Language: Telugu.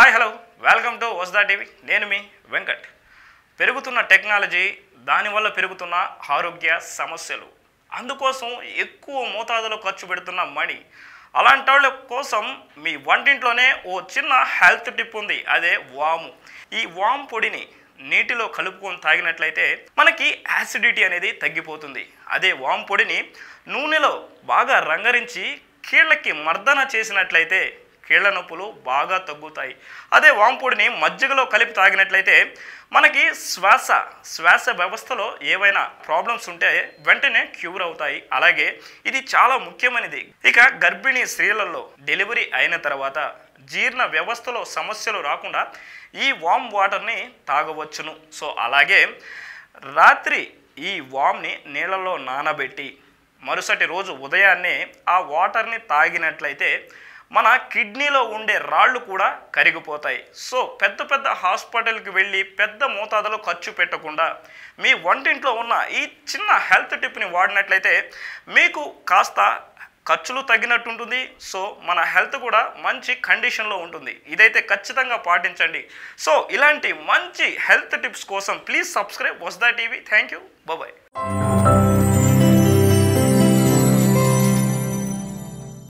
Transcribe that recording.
hi hello welcome to Vasda TV నేను మీ వెంకట్ పెరుగుతున్న టెక్నాలజీ దానివల్ల పెరుగుతున్న ఆరోగ్య సమస్యలు అందుకోసం ఎక్కువ మోతాదులో ఖర్చు పెడుతున్న మనీ అలాంటి వాళ్ళ కోసం మీ వంటింట్లోనే ఓ చిన్న హెల్త్ టిప్ ఉంది అదే వాము ఈ వామ్ పొడిని నీటిలో కలుపుకొని తాగినట్లయితే మనకి యాసిడిటీ అనేది తగ్గిపోతుంది అదే వామ్ పొడిని నూనెలో బాగా రంగరించి కీళ్ళకి మర్దన చేసినట్లయితే కీళ్ళ నొప్పులు బాగా తగ్గుతాయి అదే వాంపొడిని మజ్జిగలో కలిపి తాగినట్లయితే మనకి శ్వాస శ్వాస వ్యవస్థలో ఏవైనా ప్రాబ్లమ్స్ ఉంటే వెంటనే క్యూర్ అవుతాయి అలాగే ఇది చాలా ముఖ్యమైనది ఇక గర్భిణీ స్త్రీలలో డెలివరీ అయిన తర్వాత జీర్ణ వ్యవస్థలో సమస్యలు రాకుండా ఈ వామ్ వాటర్ని తాగవచ్చును సో అలాగే రాత్రి ఈ వామ్ని నీళ్ళలో నానబెట్టి మరుసటి రోజు ఉదయాన్నే ఆ వాటర్ని తాగినట్లయితే మన కిడ్నీలో ఉండే రాళ్ళు కూడా కరిగిపోతాయి సో పెద్ద పెద్ద హాస్పిటల్కి వెళ్ళి పెద్ద మోతాదులో ఖర్చు పెట్టకుండా మీ వంటింట్లో ఉన్న ఈ చిన్న హెల్త్ టిప్ని వాడినట్లయితే మీకు కాస్త ఖర్చులు తగ్గినట్టు ఉంటుంది సో మన హెల్త్ కూడా మంచి కండిషన్లో ఉంటుంది ఇదైతే ఖచ్చితంగా పాటించండి సో ఇలాంటి మంచి హెల్త్ టిప్స్ కోసం please subscribe Vasda TV thank you bye